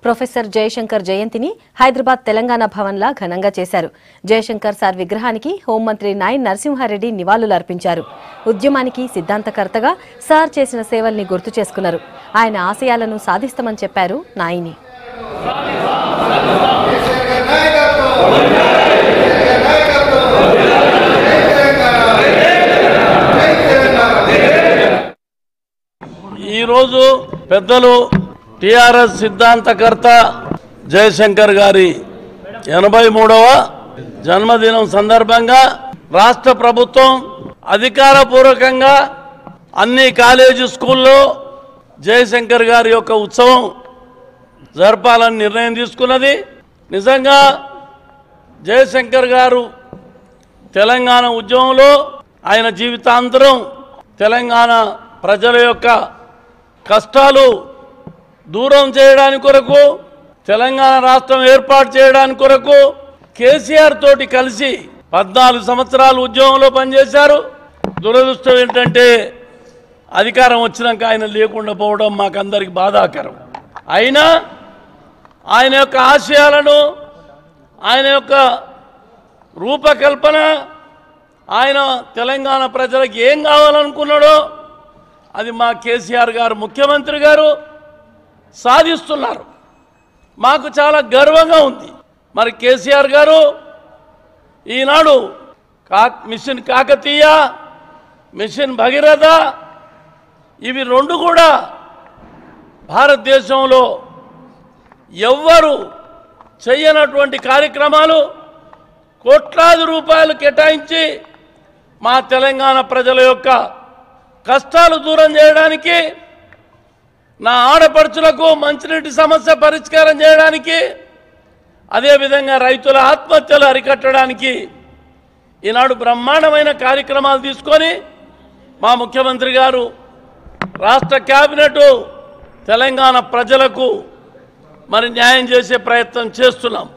professor Jayashankar జయంతిని హైదరాబాద్ తెలంగాణ భవన్లా ఘనంగా చేశారు జయశంకర్ సార్ విగ్రహానికి హోంమంత్రి నాయన్ నరసింహారెడ్డి నివాళులర్పించారు ఉద్యమానికి సిద్ధాంతకర్తగా సార్ చేసిన సేవల్ని గుర్తు చేసుకున్నారు ఆయన ఆశయాలను సాధిస్తామని చెప్పారు నాయిని ఈరోజు పెద్దలు టిఆర్ఎస్ సిద్ధాంతకర్త జయశంకర్ గారి ఎనభై మూడవ జన్మదినం సందర్భంగా రాష్ట్ర ప్రభుత్వం అధికారపూర్వకంగా అన్ని కాలేజీ స్కూల్లో జయశంకర్ గారి యొక్క ఉత్సవం జరపాలని నిర్ణయం తీసుకున్నది నిజంగా జయశంకర్ గారు తెలంగాణ ఉద్యమంలో ఆయన జీవితాంతరం తెలంగాణ ప్రజల యొక్క కష్టాలు దూరం చేయడానికి కొరకు తెలంగాణ రాష్ట్రం ఏర్పాటు చేయడానికి కొరకు కేసీఆర్ తోటి కలిసి పద్నాలుగు సంవత్సరాలు ఉద్యమంలో పనిచేశారు దురదృష్టం ఏంటంటే అధికారం వచ్చినాక ఆయన లేకుండా పోవడం మాకందరికి బాధాకరం అయినా ఆయన యొక్క ఆశయాలను ఆయన యొక్క రూపకల్పన ఆయన తెలంగాణ ప్రజలకు ఏం కావాలనుకున్నాడో అది మా కేసీఆర్ గారు ముఖ్యమంత్రి గారు సాధిస్తున్నారు మాకు చాలా గర్వంగా ఉంది మరి కేసీఆర్ గారు ఈనాడు కా మిషన్ కాకతీయ మిషన్ భగీరథ ఇవి రెండు కూడా భారతదేశంలో ఎవ్వరు చెయ్యనటువంటి కార్యక్రమాలు కోట్లాది రూపాయలు కేటాయించి మా తెలంగాణ ప్రజల యొక్క కష్టాలు దూరం చేయడానికి నా ఆడపడుచులకు మంచినీటి సమస్య పరిష్కారం చేయడానికి అదేవిధంగా రైతుల ఆత్మహత్యలు అరికట్టడానికి ఈనాడు బ్రహ్మాండమైన కార్యక్రమాలు తీసుకొని మా ముఖ్యమంత్రి గారు రాష్ట్ర క్యాబినెట్ తెలంగాణ ప్రజలకు మరి న్యాయం చేసే ప్రయత్నం చేస్తున్నాం